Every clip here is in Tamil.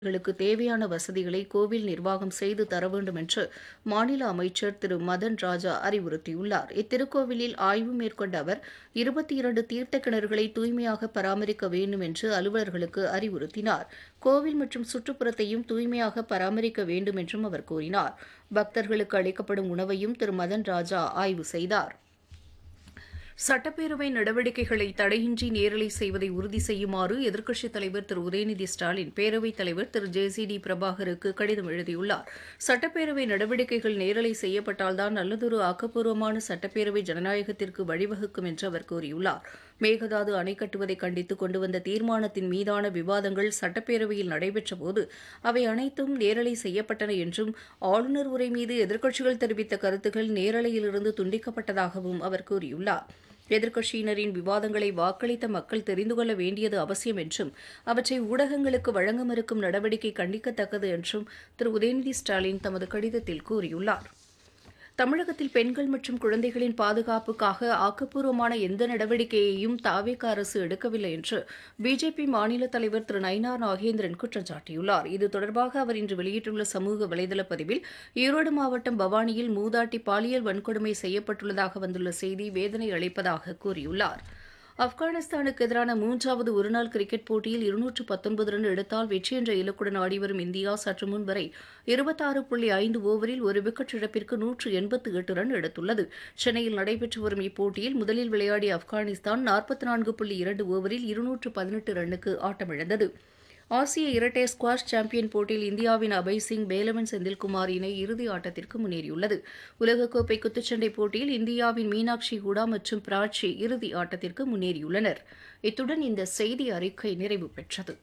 களுக்கு தேவையான வசதிகளை கோவில் நிர்வாகம் செய்து தர வேண்டும் என்று மாநில அமைச்சர் திரு மதன் ராஜா அறிவுறுத்தியுள்ளார் இத்திருக்கோவிலில் ஆய்வு மேற்கொண்ட அவர் இருபத்தி இரண்டு தீர்த்த கிணறுகளை தூய்மையாக பராமரிக்க வேண்டும் என்று அலுவலர்களுக்கு அறிவுறுத்தினார் கோவில் மற்றும் சுற்றுப்புறத்தையும் தூய்மையாக பராமரிக்க வேண்டும் என்றும் அவர் கூறினார் பக்தர்களுக்கு அளிக்கப்படும் உணவையும் திரு மதன் ராஜா ஆய்வு செய்தார் சட்டப்பேரவை நடவடிக்கைகளை தடையின்றி நேரலை செய்வதை உறுதி செய்யுமாறு எதிர்க்கட்சித் தலைவர் திரு உதயநிதி ஸ்டாலின் பேரவைத் தலைவர் திரு ஜே சி டி பிரபாகருக்கு கடிதம் எழுதியுள்ளார் சட்டப்பேரவை நடவடிக்கைகள் நேரலை செய்யப்பட்டால்தான் நல்லதொரு ஆக்கப்பூர்வமான சட்டப்பேரவை ஜனநாயகத்திற்கு வழிவகுக்கும் என்று அவர் கூறியுள்ளார் மேகதாது அணை கட்டுவதை கண்டித்து கொண்டு வந்த தீர்மானத்தின் மீதான விவாதங்கள் சட்டப்பேரவையில் நடைபெற்றபோது அவை அனைத்தும் நேரலை செய்யப்பட்டன என்றும் ஆளுநர் உரை மீது எதிர்க்கட்சிகள் தெரிவித்த கருத்துக்கள் நேரலையிலிருந்து துண்டிக்கப்பட்டதாகவும் அவர் கூறியுள்ளார் எதிர்க்கட்சியினரின் விவாதங்களை வாக்களித்த மக்கள் தெரிந்து கொள்ள வேண்டியது அவசியம் என்றும் அவற்றை ஊடகங்களுக்கு வழங்க மறுக்கும் நடவடிக்கை கண்டிக்கத்தக்கது என்றும் திரு உதயநிதி ஸ்டாலின் தமது கடிதத்தில் கூறியுள்ளார் தமிழகத்தில் பெண்கள் மற்றும் குழந்தைகளின் பாதுகாப்புக்காக ஆக்கப்பூர்வமான எந்த நடவடிக்கையையும் தாவேக அரசு எடுக்கவில்லை என்று பிஜேபி மாநில தலைவர் திரு நயினார் நாகேந்திரன் குற்றம் சாட்டியுள்ளார் இது தொடர்பாக அவர் இன்று வெளியிட்டுள்ள சமூக வலைதள பதிவில் ஈரோடு மாவட்டம் பவானியில் மூதாட்டி பாலியல் வன்கொடுமை செய்யப்பட்டுள்ளதாக வந்துள்ள செய்தி வேதனை அளிப்பதாக கூறியுள்ளார் ஆப்கானிஸ்தானுக்கு எதிரான மூன்றாவது ஒருநாள் கிரிக்கெட் போட்டியில் இருநூற்று பத்தொன்பது ரன் எடுத்தால் வெற்றி என்ற இலக்குடன் ஆடிவரும் இந்தியா சற்று முன் வரை இருபத்தாறு புள்ளி ஐந்து ஓவரில் ஒரு விக்கெட் இழப்பிற்கு நூற்று எண்பத்து எட்டு ரன் எடுத்துள்ளது சென்னையில் நடைபெற்று வரும் இப்போட்டியில் முதலில் விளையாடிய ஆப்கானிஸ்தான் நாற்பத்தி நான்கு புள்ளி இரண்டு ஓவரில் இருநூற்று பதினெட்டு ரன்னுக்கு ஆட்டமிழந்தது ஆசிய இரட்டை ஸ்குவாஷ் சாம்பியன் போட்டியில் இந்தியாவின் அபய் சிங் வேலவன் செந்தில்குமார் இணை இறுதி ஆட்டத்திற்கு முன்னேறியுள்ளது உலகக்கோப்பை குத்துச்சண்டை போட்டியில் இந்தியாவின் மீனாட்சி ஹூடா மற்றும் பிராச்சி இறுதி ஆட்டத்திற்கு முன்னேறியுள்ளனர் இத்துடன் இந்த செய்தி அறிக்கை நிறைவு பெற்றது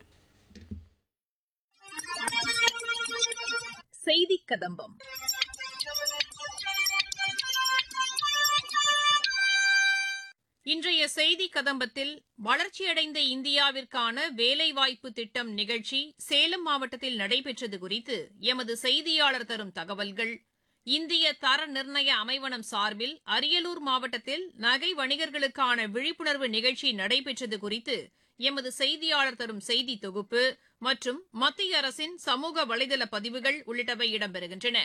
செய்தி கதம்பம் இன்றைய செய்தி கதம்பத்தில் வளர்ச்சியடைந்த இந்தியாவிற்கான வேலைவாய்ப்பு திட்டம் நிகழ்ச்சி சேலம் மாவட்டத்தில் நடைபெற்றது குறித்து எமது செய்தியாளர் தரும் தகவல்கள் இந்திய தர நிர்ணய அமைவனம் சார்பில் அரியலூர் மாவட்டத்தில் நகை வணிகர்களுக்கான விழிப்புணர்வு நிகழ்ச்சி நடைபெற்றது குறித்து எமது செய்தியாளர் தரும் செய்தி தொகுப்பு மற்றும் மத்திய அரசின் சமூக வலைதள பதிவுகள் உள்ளிட்டவை இடம்பெறுகின்றன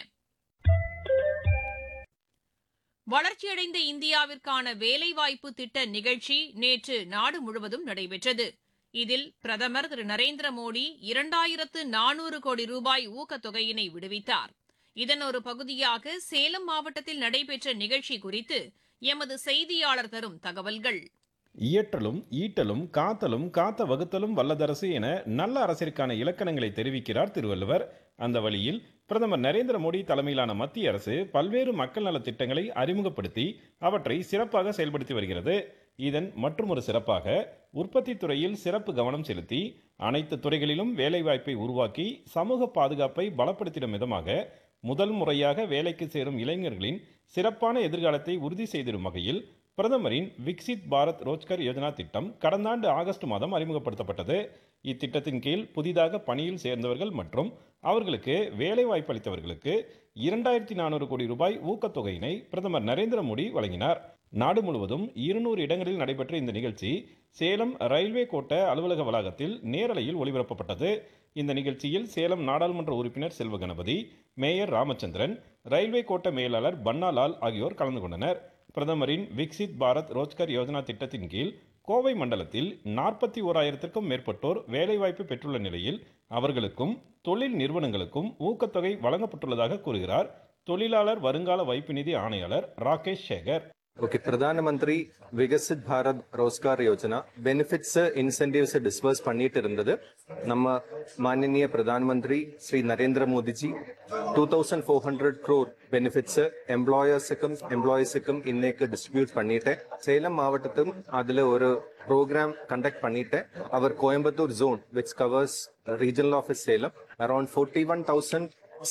வளர்ச்சியடைந்த இந்தியாவிற்கான வேலைவாய்ப்பு திட்ட நிகழ்ச்சி நேற்று நாடு முழுவதும் நடைபெற்றது இதில் பிரதமர் திரு நரேந்திர மோடி இரண்டாயிரத்து நானூறு கோடி ரூபாய் ஊக்கத்தொகையினை விடுவித்தார் இதன் ஒரு பகுதியாக சேலம் மாவட்டத்தில் நடைபெற்ற நிகழ்ச்சி குறித்து எமது செய்தியாளர் தரும் தகவல்கள் இயற்றலும் ஈட்டலும் காத்தலும் காத்த வகுத்தலும் வல்லதரசு என நல்ல அரசிற்கான இலக்கணங்களை தெரிவிக்கிறார் திருவள்ளுவர் அந்த வழியில் பிரதமர் நரேந்திர மோடி தலைமையிலான மத்திய அரசு பல்வேறு மக்கள் நலத் திட்டங்களை அறிமுகப்படுத்தி அவற்றை சிறப்பாக செயல்படுத்தி வருகிறது இதன் மற்றொரு சிறப்பாக உற்பத்தி துறையில் சிறப்பு கவனம் செலுத்தி அனைத்து துறைகளிலும் வேலைவாய்ப்பை உருவாக்கி சமூக பாதுகாப்பை பலப்படுத்திடும் விதமாக முதல் முறையாக வேலைக்கு சேரும் இளைஞர்களின் சிறப்பான எதிர்காலத்தை உறுதி செய்திடும் வகையில் பிரதமரின் விக்சித் பாரத் ரோஜ்கர் யோஜனா திட்டம் கடந்த ஆண்டு ஆகஸ்ட் மாதம் அறிமுகப்படுத்தப்பட்டது இத்திட்டத்தின் கீழ் புதிதாக பணியில் சேர்ந்தவர்கள் மற்றும் அவர்களுக்கு வேலை வாய்ப்பளித்தவர்களுக்கு இரண்டாயிரத்தி நானூறு கோடி ரூபாய் ஊக்கத்தொகையினை பிரதமர் நரேந்திர மோடி வழங்கினார் நாடு முழுவதும் இருநூறு இடங்களில் நடைபெற்ற இந்த நிகழ்ச்சி சேலம் ரயில்வே கோட்ட அலுவலக வளாகத்தில் நேரலையில் ஒளிபரப்பப்பட்டது இந்த நிகழ்ச்சியில் சேலம் நாடாளுமன்ற உறுப்பினர் செல்வ கணபதி மேயர் ராமச்சந்திரன் ரயில்வே கோட்ட மேலாளர் பன்னாலால் ஆகியோர் கலந்து கொண்டனர் பிரதமரின் விக்சித் பாரத் ரோஜ்கர் யோஜனா திட்டத்தின் கீழ் கோவை மண்டலத்தில் நாற்பத்தி ஓராயிரத்திற்கும் மேற்பட்டோர் வேலைவாய்ப்பு பெற்றுள்ள நிலையில் அவர்களுக்கும் தொழில் நிறுவனங்களுக்கும் ஊக்கத்தொகை வழங்கப்பட்டுள்ளதாக கூறுகிறார் தொழிலாளர் வருங்கால வைப்பு நிதி ஆணையாளர் ராகேஷ் சேகர் ಓಕೆ ಪ್ರಧಾನಮಂತ್ರಿ ವಿಕಸಿತ್ ಭಾರತ್ ರೋಜ್ಗಾರ್ ಯೋಜನಾ பெனிஃபிட்ஸ் இன்சென்டிவ்ஸ் டிஸ்பர்ஸ் பண்ணிட்டு இருந்தது நம்ம மாண்புமிகு Pradhan Mantri Shri Narendra Modiji two thousand four hundred crore benefits எம்ப்ளாயர்ஸுக்கும் எம்ப்ளாயிஸுக்கும் இன்னைக்கு டிஸ்ட்ரிபியூட் பண்ணிட்டேன் சேலம் மாவட்டத்தும் அதுல ஒரு ப்ரோக்ராம் கண்டக்ட் பண்ணிட்டேன் அவர் Coimbatore zone which covers regional office Salem around forty one thousand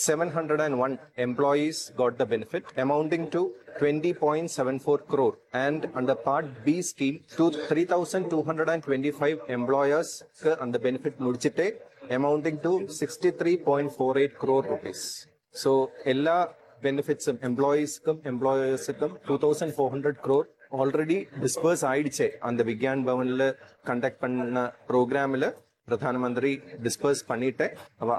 701 employees got the benefit amounting to 20.74 crore and under part b scheme to 3225 employers and the benefit முடிச்சிட்டே amounting to 63.48 crore rupees so எல்லா பெனிஃபிட்ஸும் எம்ப்ளாயீஸ்க்கும் எம்ப்ளாயர்ஸுக்கும் two thousand four hundred crore already disburse ஆயிடுச்சே அந்த விக்யான் பவன்ல கண்டக்ட் பண்ண ப்ரோக்ராம்ல பிரதான மந்திரி டிஸ்பர்ஸ் பண்ணிட்டேன் அவ